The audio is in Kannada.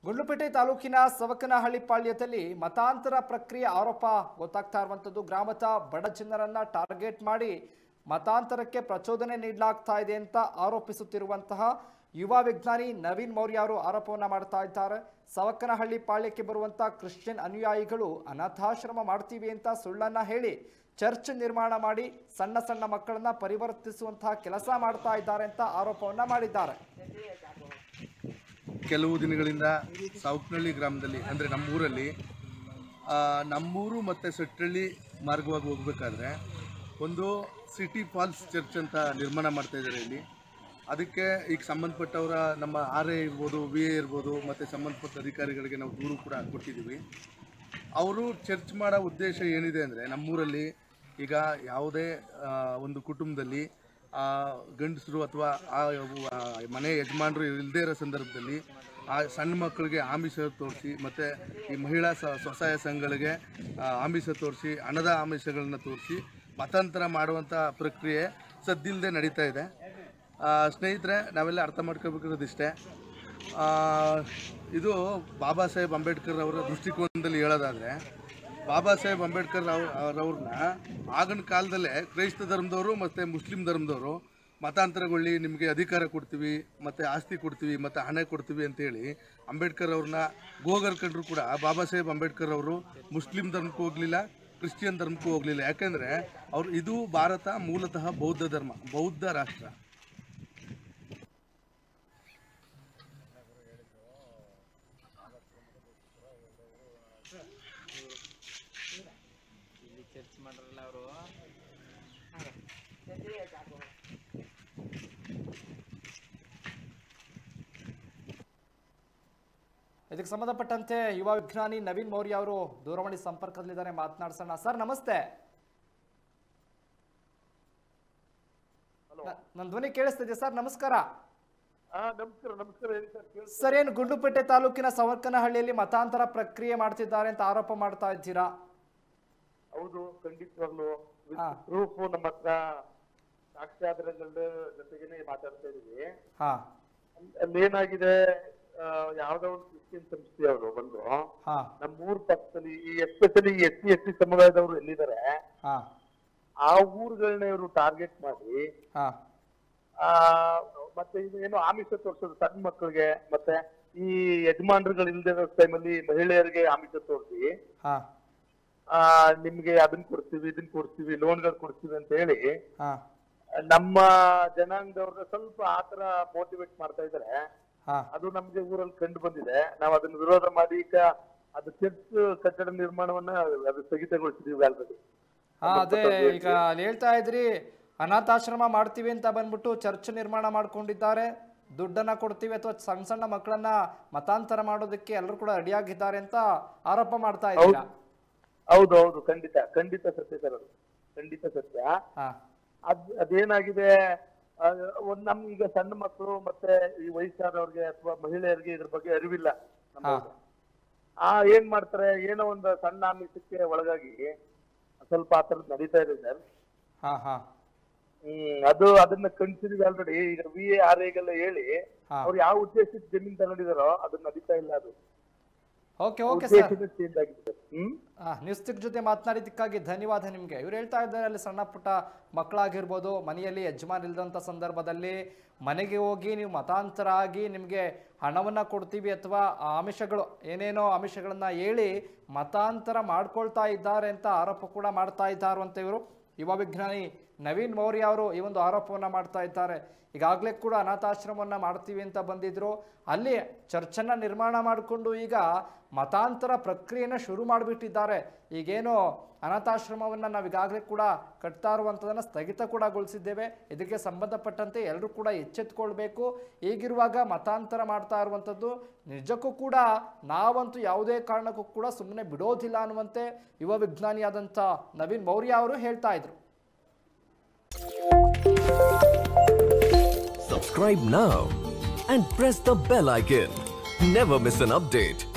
ಗುಂಡ್ಲುಪೇಟೆ ತಾಲೂಕಿನ ಸವಕನಹಳ್ಳಿ ಪಾಳ್ಯದಲ್ಲಿ ಮತಾಂತರ ಪ್ರಕ್ರಿಯೆ ಆರೋಪ ಗೊತ್ತಾಗ್ತಾ ಇರುವಂಥದ್ದು ಗ್ರಾಮದ ಬಡ ಜನರನ್ನ ಟಾರ್ಗೆಟ್ ಮಾಡಿ ಮತಾಂತರಕ್ಕೆ ಪ್ರಚೋದನೆ ನೀಡಲಾಗ್ತಾ ಇದೆ ಅಂತ ಆರೋಪಿಸುತ್ತಿರುವಂತಹ ಯುವ ವಿಜ್ಞಾನಿ ನವೀನ್ ಮೌರ್ಯ ಅವರು ಆರೋಪವನ್ನ ಮಾಡ್ತಾ ಇದ್ದಾರೆ ಸವಕನಹಳ್ಳಿ ಪಾಳ್ಯಕ್ಕೆ ಬರುವಂತಹ ಕ್ರಿಶ್ಚಿಯನ್ ಅನುಯಾಯಿಗಳು ಅನಾಥಾಶ್ರಮ ಮಾಡ್ತೀವಿ ಅಂತ ಸುಳ್ಳನ್ನ ಹೇಳಿ ಚರ್ಚ್ ನಿರ್ಮಾಣ ಮಾಡಿ ಸಣ್ಣ ಸಣ್ಣ ಮಕ್ಕಳನ್ನ ಪರಿವರ್ತಿಸುವಂತಹ ಕೆಲಸ ಮಾಡ್ತಾ ಇದ್ದಾರೆ ಅಂತ ಆರೋಪವನ್ನ ಮಾಡಿದ್ದಾರೆ ಕೆಲವು ದಿನಗಳಿಂದ ಸಾವುಕ್ನಳ್ಳಿ ಗ್ರಾಮದಲ್ಲಿ ಅಂದರೆ ನಮ್ಮೂರಲ್ಲಿ ಆ, ನಮ್ಮೂರು ಮತ್ತು ಸೆಟ್ಟಳ್ಳಿ ಮಾರ್ಗವಾಗಿ ಹೋಗ್ಬೇಕಾದ್ರೆ ಒಂದು ಸಿಟಿ ಫಾಲ್ಸ್ ಚರ್ಚ್ ಅಂತ ನಿರ್ಮಾಣ ಮಾಡ್ತಾ ಇದ್ದಾರೆ ಇಲ್ಲಿ ಅದಕ್ಕೆ ಈಗ ಸಂಬಂಧಪಟ್ಟವರ ನಮ್ಮ ಆರ್ ಎ ಇರ್ಬೋದು ವಿ ಎ ಇರ್ಬೋದು ಮತ್ತು ಸಂಬಂಧಪಟ್ಟ ಅಧಿಕಾರಿಗಳಿಗೆ ನಾವು ದೂರು ಕೂಡ ಕೊಟ್ಟಿದ್ದೀವಿ ಅವರು ಚರ್ಚ್ ಮಾಡೋ ಉದ್ದೇಶ ಏನಿದೆ ಅಂದರೆ ನಮ್ಮೂರಲ್ಲಿ ಈಗ ಯಾವುದೇ ಆ, ಒಂದು ಕುಟುಂಬದಲ್ಲಿ ಆ ಗಂಡಸರು ಅಥವಾ ಆ ಆ ಮನೆ ಯಜಮಾನರು ಇಲ್ಲದೇ ಇರೋ ಸಂದರ್ಭದಲ್ಲಿ ಆ ಸಣ್ಣ ಮಕ್ಕಳಿಗೆ ಆಮಿಷ ತೋರಿಸಿ ಮತ್ತು ಈ ಮಹಿಳಾ ಸ ಸ್ವಸಹಾಯ ಸಂಘಗಳಿಗೆ ಆ, ಆಮಿಷ ತೋರಿಸಿ ಹಣದ ಆಮಿಷಗಳನ್ನ ತೋರಿಸಿ ಮತಾಂತರ ಮಾಡುವಂಥ ಪ್ರಕ್ರಿಯೆ ಸದ್ದಿಲ್ಲದೆ ನಡೀತಾ ಇದೆ ಆ, ಸ್ನೇಹಿತರೆ ನಾವೆಲ್ಲ ಅರ್ಥ ಮಾಡ್ಕೋಬೇಕಿರೋದಿಷ್ಟೇ ಆ, ಇದು ಬಾಬಾ ಸಾಹೇಬ್ ಅಂಬೇಡ್ಕರ್ ಅವರ ದೃಷ್ಟಿಕೋನದಲ್ಲಿ ಹೇಳೋದಾದರೆ ಬಾಬಾ ಸಾಹೇಬ್ ಅಂಬೇಡ್ಕರ್ ಅವ್ರ ಅವ್ರವ್ರನ್ನ ಆಗಿನ ಕಾಲದಲ್ಲೇ ಕ್ರೈಸ್ತ ಧರ್ಮದವರು ಮತ್ತು ಮುಸ್ಲಿಂ ಧರ್ಮದವರು ಮತಾಂತರಗೊಳ್ಳಿ ನಿಮಗೆ ಅಧಿಕಾರ ಕೊಡ್ತೀವಿ ಮತ್ತು ಆಸ್ತಿ ಕೊಡ್ತೀವಿ ಮತ್ತು ಹಣ ಕೊಡ್ತೀವಿ ಅಂತೇಳಿ ಅಂಬೇಡ್ಕರ್ ಅವ್ರನ್ನ ಗೋಗರ್ಕೊಂಡ್ರು ಕೂಡ ಬಾಬಾ ಸಾಹೇಬ್ ಅಂಬೇಡ್ಕರ್ ಅವರು ಮುಸ್ಲಿಂ ಧರ್ಮಕ್ಕೂ ಹೋಗಲಿಲ್ಲ ಕ್ರಿಶ್ಚಿಯನ್ ಧರ್ಮಕ್ಕೂ ಹೋಗಲಿಲ್ಲ ಯಾಕೆಂದರೆ ಅವರು ಇದು ಭಾರತ ಮೂಲತಃ ಬೌದ್ಧ ಧರ್ಮ ಬೌದ್ಧ ರಾಷ್ಟ್ರ ಇಲ್ಲಿ ಚರ್ಚ್ ಮಾಡ್ರಲ್ಲ ಅವರು ಇದಕ್ಕೆ ಸಂಬಂಧಪಟ್ಟಂತೆ ಯುವ ವಿಜ್ಞಾನಿ ನವೀನ್ ಮೌರ್ಯ ಅವರು ದೂರವಾಣಿ ಸಂಪರ್ಕದಲ್ಲಿದ್ದಾರೆ ಮಾತನಾಡ್ಸೋಣ ಸರ್ ನಮಸ್ತೆ ನ- ನನ್ನ ಧ್ವನಿ ಕೇಳಿಸ್ತಿದೆ ಸರ್ ನಮಸ್ಕಾರ ಹಾ ನಮಸ್ಕಾರ ನಮಸ್ಕಾರ ಹೇಳಿ ಸರ್ ಕೇಳಿ ಸರ್ ಏನು ಗುಂಡ್ಲುಪೇಟೆ ತಾಲೂಕಿನ ಸವರ್ಕನಹಳ್ಳಿಯಲ್ಲಿ ಮತಾಂತರ ಪ್ರಕ್ರಿಯೆ ಮಾಡ್ತಿದ್ದಾರೆ ಅಂತ ಆರೋಪ ಮಾಡ್ತಾ ಇದ್ದೀರಾ ಹೌದು ಖಂಡಿತವಾಗ್ಲು ಹಾ. ಪ್ರೂಫ್ ನಮ್ಮ ಹತ್ರ ಸಾಕ್ಷ್ಯಾಧಾರಗಳ ಜೊತೆಗೇನೆ ಮಾತಾಡ್ತಾ ಇದೀವಿ ಹಾ ಅಲ್- ಅಲ್ಲಿ ಏನಾಗಿದೆ ಆ, ಯಾವ್ದೋ ಒಂದು ಕ್ರಿಶ್ಚಿಯನ್ ಸಂಸ್ಥೆಯವರು ಬಂದು ಹಾ ನಮ್ಮ ಊರ್ ಪಕ್ಕದಲ್ಲಿ ಈ especially S C S T ಸಮುದಾಯದವರು ಎಲ್ಲಿದ್ದಾರೆ ಹಾ ಆ ಊರುಗಳನ್ನ ಇವರು ಟಾರ್ಗೆಟ್ ಮಾಡಿ ಹಾ ಆ ಮತ್ತೆ ಇದು ಏನು ಆಮಿಷ ತೋರಿಸೋದು ಸಣ್ಣ ಮಕ್ಕಳಿಗೆ ಮತ್ತೆ ಈ ಯಜಮಾನ್ರುಗಳು ಇಲ್ದಿರೋ ಟೈಮಲ್ಲಿ ಮಹಿಳೆಯರಿಗೆ ಆಮಿಷ ತೋರಿಸಿ ಹಾ ಆ ನಿಮ್ಗೆ ಅದನ್ನ ಕೊಡ್ತೀವಿ ಇದನ್ನ ಕೊಡ್ತೀವಿ ಲೋನ್ಗಳು ಕೊಡ್ತೀವಿ ಅಂತ ಹೇಳಿ ಹಾ ನಮ್ಮ ಜನಾಂಗದವ್ರನ್ನ ಸ್ವಲ್ಪ ಆತರ ಮೋಟಿವೇಟ್ ಮಾಡ್ತಾ ಇದಾರೆ ಹಾ ಅದು ನಮ್ಗೆ ಊರಲ್ಲಿ ಕಂಡು ಬಂದಿದೆ ನಾವು ಅದನ್ನ ವಿರೋಧ ಮಾಡಿ ಈಗ ಅದು ಚರ್ಚ್ ಕಟ್ಟಡ ನಿರ್ಮಾಣವನ್ನ ಅದು ಸ್ಥಗಿತಗೊಳಿಸಿದೀವಿ ಆಲ್ರೆಡಿ ಹಾ ಅದೇ ಈಗ ಅಲ್ಲಿ ಹೇಳ್ತಾ ಇದ್ರಿ ಅನಾಥಾಶ್ರಮ ಮಾಡ್ತೀವಿ ಅಂತ ಬಂದ್ಬಿಟ್ಟು ಚರ್ಚ್ ನಿರ್ಮಾಣ ಮಾಡ್ಕೊಂಡಿದ್ದಾರೆ ದುಡ್ಡನ್ನ ಕೊಡ್ತೀವಿ ಅಥವಾ ಸಣ್ಣ ಸಣ್ಣ ಮಕ್ಕಳನ್ನ ಮತಾಂತರ ಮಾಡೋದಕ್ಕೆ ಎಲ್ಲರೂ ಕೂಡ ರೆಡಿಯಾಗಿದ್ದಾರೆ ಅಂತ ಆರೋಪ ಮಾಡ್ತಾ ಇದ್ದೀರಾ ಹೌದು ಹೌದು ಖಂಡಿತ ಖಂಡಿತ ಸತ್ಯ ಸರ್ ಅದು ಖಂಡಿತ ಸತ್ಯ ಹಾ ಅದ್ ಅದೇನಾಗಿದೆ ಆ, ಒಂದ್ ನಮ್ ಈಗ ಸಣ್ಣ ಮಕ್ಕಳು ಮತ್ತೆ ಈ ವಯಸ್ಸಾದವ್ರಿಗೆ ಅಥವಾ ಮಹಿಳೆಯರಿಗೆ ಇದ್ರ ಬಗ್ಗೆ ಅರಿವಿಲ್ಲ ನಮ್ಮವ್ರಿಗೆ. ಆ ಏನ್ ಮಾಡ್ತಾರೆ ಏನೋ ಒಂದು ಸಣ್ಣ ಆಮಿಷಕ್ಕೆ ಒಳಗಾಗಿ ಸ್ವಲ್ಪ ಆ ಥರದ್ದು ನಡೀತಾ ಇದೆ ಸರ್ ಹಾ ಹಾ ಹ್ಮ್ ಅದು ಅದನ್ನ ಕನ್ಸಿದೀವಿ ಆಲ್ರೆಡಿ ಈಗ ವಿ ಎ ಆರ್ ಎಗೆಲ್ಲ ಹೇಳಿ ಹಾ. ಅವ್ರು ಯಾವ ಉದ್ದೇಶಕ್ಕೆ ಜಮೀನ್ ತಗೊಂಡಿದಾರೋ ಅದು ನಡೀತಾ ಇಲ್ಲ ಅದು ಓಕೆ ಓಕೆ ಸರ್ ಉದ್ದೇಶನೇ ಚೇಂಜ್ ಆಗಿದೆ ಹ್ಮ್ ಆ, ನ್ಯೂಸ್ ತಿಕ್ ಜೊತೆ ಮಾತನಾಡಿದ್ದಕ್ಕಾಗಿ ಧನ್ಯವಾದ ನಿಮಗೆ ಇವ್ರು ಹೇಳ್ತಾ ಇದ್ದಾರೆ ಅಲ್ಲಿ ಸಣ್ಣ ಪುಟ್ಟ ಮಕ್ಕಳಾಗಿರ್ಬೋದು ಮನೆಯಲ್ಲಿ ಯಜಮಾನ್ ಇಲ್ದಂಥ ಸಂದರ್ಭದಲ್ಲಿ ಮನೆಗೆ ಹೋಗಿ ನೀವು ಮತಾಂತರ ಆಗಿ ನಿಮಗೆ ಹಣವನ್ನು ಕೊಡ್ತೀವಿ ಅಥವಾ ಆ ಆಮಿಷಗಳು ಏನೇನೋ ಆಮಿಷಗಳನ್ನು ಹೇಳಿ ಮತಾಂತರ ಮಾಡ್ಕೊಳ್ತಾ ಇದ್ದಾರೆ ಅಂತ ಆರೋಪ ಕೂಡ ಮಾಡ್ತಾ ಇದ್ದಾರಂತೆ ಇವರು ಯುವ ವಿಜ್ಞಾನಿ ನವೀನ್ ಮೌರ್ಯ ಅವರು ಈ ಒಂದು ಆರೋಪವನ್ನು ಮಾಡ್ತಾ ಇದ್ದಾರೆ ಈಗಾಗಲೇ ಕೂಡ ಅನಾಥಾಶ್ರಮವನ್ನು ಮಾಡ್ತೀವಿ ಅಂತ ಬಂದಿದ್ರು ಅಲ್ಲಿ ಚರ್ಚನ್ನು ನಿರ್ಮಾಣ ಮಾಡಿಕೊಂಡು ಈಗ ಮತಾಂತರ ಪ್ರಕ್ರಿಯೆನ ಶುರು ಮಾಡಿಬಿಟ್ಟಿದ್ದಾರೆ ಈಗೇನು ಅನಾಥಾಶ್ರಮವನ್ನು ನಾವು ಈಗಾಗಲೇ ಕೂಡ ಕಟ್ತಾ ಇರುವಂಥದ್ದನ್ನು ಸ್ಥಗಿತ ಕೂಡ ಗೊಳಿಸಿದ್ದೇವೆ ಇದಕ್ಕೆ ಸಂಬಂಧಪಟ್ಟಂತೆ ಎಲ್ಲರೂ ಕೂಡ ಎಚ್ಚೆತ್ಕೊಳ್ಬೇಕು ಈಗಿರುವಾಗ ಮತಾಂತರ ಮಾಡ್ತಾ ಇರುವಂಥದ್ದು ನಿಜಕ್ಕೂ ಕೂಡ ನಾವಂತೂ ಯಾವುದೇ ಕಾರಣಕ್ಕೂ ಕೂಡ ಸುಮ್ಮನೆ ಬಿಡೋದಿಲ್ಲ ಅನ್ನುವಂತೆ ಯುವ ವಿಜ್ಞಾನಿಯಾದಂಥ ನವೀನ್ ಮೌರ್ಯ ಅವರು ಹೇಳ್ತಾ ಇದ್ರು Subscribe now and press the bell icon. Never miss an update.